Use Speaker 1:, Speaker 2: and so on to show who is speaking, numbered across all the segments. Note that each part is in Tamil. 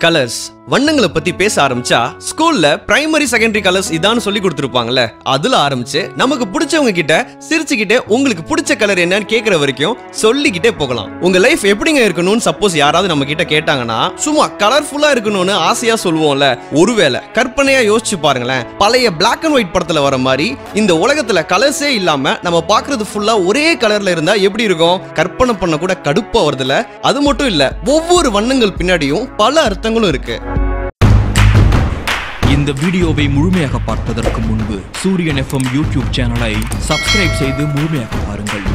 Speaker 1: கலர்ஸ் வண்ணங்களை பத்தி பேச ஆரம்பிச்சா ஸ்கூல்ல பிரைமரி செகண்டரி கலர்ஸ் இதான்னு சொல்லி கொடுத்துருப்பாங்கல்ல அதுல ஆரம்பிச்சு நமக்கு பிடிச்சவங்க கிட்ட சிரிச்சுக்கிட்டே உங்களுக்கு பிடிச்ச கலர் என்னன்னு கேக்குற வரைக்கும் சொல்லிக்கிட்டே போகலாம் உங்க லைஃப் எப்படிங்க இருக்கணும்னு சப்போஸ் யாராவது நம்ம கிட்ட கேட்டாங்கன்னா சும்மா கலர்ஃபுல்லா இருக்கணும்னு ஆசையா சொல்லுவோம்ல ஒருவேளை கற்பனையா யோசிச்சு பாருங்களேன் பழைய பிளாக் அண்ட் ஒயிட் படத்துல வர மாதிரி இந்த உலகத்துல கலர்ஸே இல்லாம நம்ம பாக்குறது ஃபுல்லா ஒரே கலர்ல இருந்தா எப்படி இருக்கும் கற்பனை பண்ண கூட கடுப்பா வருதுல அது மட்டும் இல்ல ஒவ்வொரு வண்ணங்கள் பின்னாடியும் பல அர்த்தங்களும் இருக்கு
Speaker 2: இந்த வீடியோவை முழுமையாக பார்ப்பதற்கு முன்பு சூரியன் எஃப்எம் யூடியூப் சேனலை சப்ஸ்கிரைப் செய்து முழுமையாக பாருங்கள்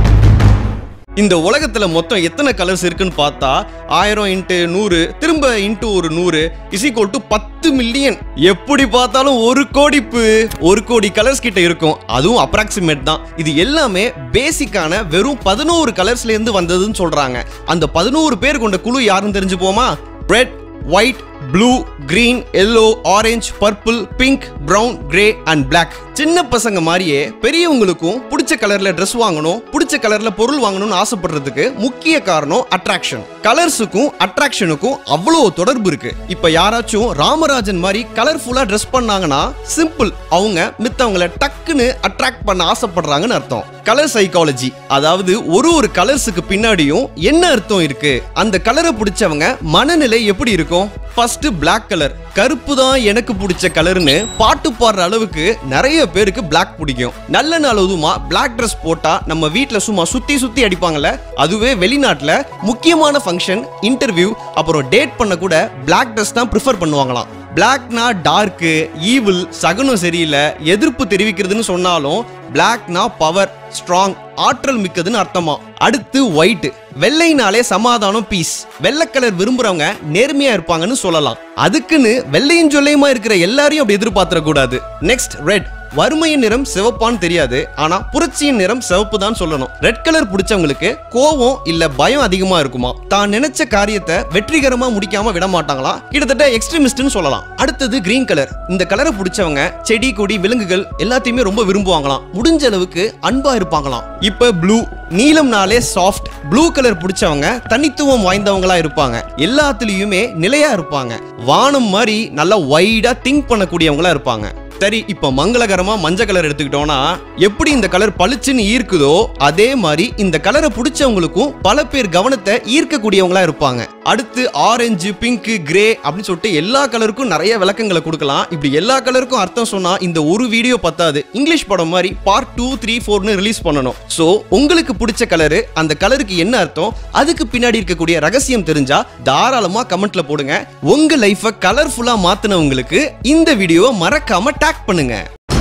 Speaker 1: இந்த உலகத்துல மொத்தம் எத்தனை கலர்ஸ் இருக்குன்னு பார்த்தா ஆயிரம் இன்ட்டு நூறு திரும்ப இன்ட்டு ஒரு நூறு இஸ் ஈக்குவல் டு பத்து மில்லியன் எப்படி பார்த்தாலும் ஒரு கோடிப்பு ஒரு கோடி கலர்ஸ் கிட்ட இருக்கும் அதுவும் அப்ராக்சிமேட் தான் இது எல்லாமே பேசிக்கான வெறும் பதினோரு கலர்ஸ்ல இருந்து வந்ததுன்னு சொல்றாங்க அந்த பதினோரு பேர் கொண்ட குழு யாருன்னு தெரிஞ்சு போமா red white blue green yellow orange purple pink brown grey and black சின்ன பசங்க மாதிரியே பெரியவங்களுக்கும் பிடிச்ச கலர்ல Dress வாங்கணும் பிடிச்ச கலர்ல பொருள் வாங்கணும்னு ஆசைப்படுறதுக்கு முக்கிய காரணம் அட்ராக்ஷன் கலர்ஸுக்கும் அட்ராக்ஷனுக்கும் அவ்வளோ தொடர்பு இருக்கு இப்ப யாராச்சும் ராமராஜன் மாதிரி கலர்ஃபுல்லா Dress பண்ணாங்கன்னா சிம்பிள் அவங்க மித்தவங்கள டக்குன்னு அட்ராக்ட் பண்ண ஆசைப்படுறாங்கன்னு அர்த்தம் கலர் சைக்காலஜி அதாவது ஒரு ஒரு கலர்ஸுக்கு பின்னாடியும் என்ன அர்த்தம் இருக்கு அந்த கலரை பிடிச்சவங்க மனநிலை எப்படி இருக்கும் ஃபர்ஸ்ட் Black கலர் கருப்பு தான் எனக்கு பிடிச்ச கலர்னு பாட்டு பாடுற அளவுக்கு நிறைய பேருக்கு Black பிடிக்கும் நல்ல நாள் அதுவுமா Black Dress போட்டா நம்ம வீட்ல சும்மா சுத்தி சுத்தி அடிப்பாங்கல்ல அதுவே வெளிநாட்டுல முக்கியமான ஃபங்க்ஷன் இன்டர்வியூ அப்புறம் டேட் பண்ண கூட Black Dress தான் ப்ரிஃபர் பண்ணுவாங்களாம் பிளாக்னா டார்க்கு ஈவில் சகுனம் சரியில்லை எதிர்ப்பு தெரிவிக்கிறதுன்னு சொன்னாலும் பிளாக்னா பவர் ஸ்ட்ராங் ஆற்றல் மிக்கதுன்னு அர்த்தமா அடுத்து ஒயிட் வெள்ளைனாலே சமாதானம் பீஸ் வெள்ளை கலர் விரும்புறவங்க நேர்மையா இருப்பாங்கன்னு சொல்லலாம் அதுக்குன்னு வெள்ளையும் சொல்லையுமா இருக்கிற எல்லாரையும் அப்படி எதிர்பார்த்திட கூடாது நெக்ஸ்ட் ரெட் வறுமையின் நிறம் சிவப்பான்னு தெரியாது ஆனா புரட்சியின் நிறம் சிவப்பு தான் சொல்லணும் ரெட் கலர் பிடிச்சவங்களுக்கு கோவம் இல்ல பயம் அதிகமா இருக்குமா தான் நினைச்ச காரியத்தை வெற்றிகரமா முடிக்காம விட மாட்டாங்களா கிட்டத்தட்ட எக்ஸ்ட்ரீமிஸ்ட்னு சொல்லலாம் அடுத்தது கிரீன் கலர் இந்த கலரை பிடிச்சவங்க செடி கொடி விலங்குகள் எல்லாத்தையுமே ரொம்ப விரும்புவாங்களாம் முடிஞ்ச அளவுக்கு அன்பா இருப்பாங்களாம் இப்ப ப்ளூ நீலம்னாலே சாஃப்ட் ப்ளூ கலர் பிடிச்சவங்க தனித்துவம் வாய்ந்தவங்களா இருப்பாங்க எல்லாத்துலயுமே நிலையா இருப்பாங்க வானம் மாதிரி நல்லா வைடா திங்க் பண்ணக்கூடியவங்களா இருப்பாங்க சரி இப்ப மங்களகரமா மஞ்சள் கலர் எடுத்துக்கிட்டோம்னா எப்படி இந்த கலர் பளிச்சுன்னு ஈர்க்குதோ அதே மாதிரி இந்த கலரை பிடிச்சவங்களுக்கும் பல பேர் கவனத்தை ஈர்க்கக்கூடியவங்களா இருப்பாங்க அடுத்து ஆரஞ்சு பிங்க் கிரே அப்படின்னு சொல்லிட்டு எல்லா கலருக்கும் நிறைய விளக்கங்களை கொடுக்கலாம் இப்படி எல்லா கலருக்கும் அர்த்தம் சொன்னா இந்த ஒரு வீடியோ பத்தாது இங்கிலீஷ் படம் மாதிரி பார்ட் டூ த்ரீ ஃபோர்னு ரிலீஸ் பண்ணணும் ஸோ உங்களுக்கு பிடிச்ச கலரு அந்த கலருக்கு என்ன அர்த்தம் அதுக்கு பின்னாடி இருக்கக்கூடிய ரகசியம் தெரிஞ்சா தாராளமா கமெண்ட்ல போடுங்க உங்க லைஃபை கலர்ஃபுல்லா மாத்தினவங்களுக்கு இந்த வீடியோவை மறக்காம டேக் பண்ணுங்க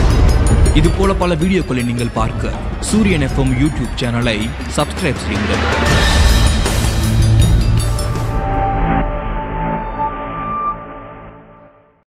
Speaker 2: இது போல பல வீடியோக்களை நீங்கள் பார்க்க சூரியன் எஃப்எம் யூடியூப் சேனலை சப்ஸ்கிரைப் செய்யுங்கள்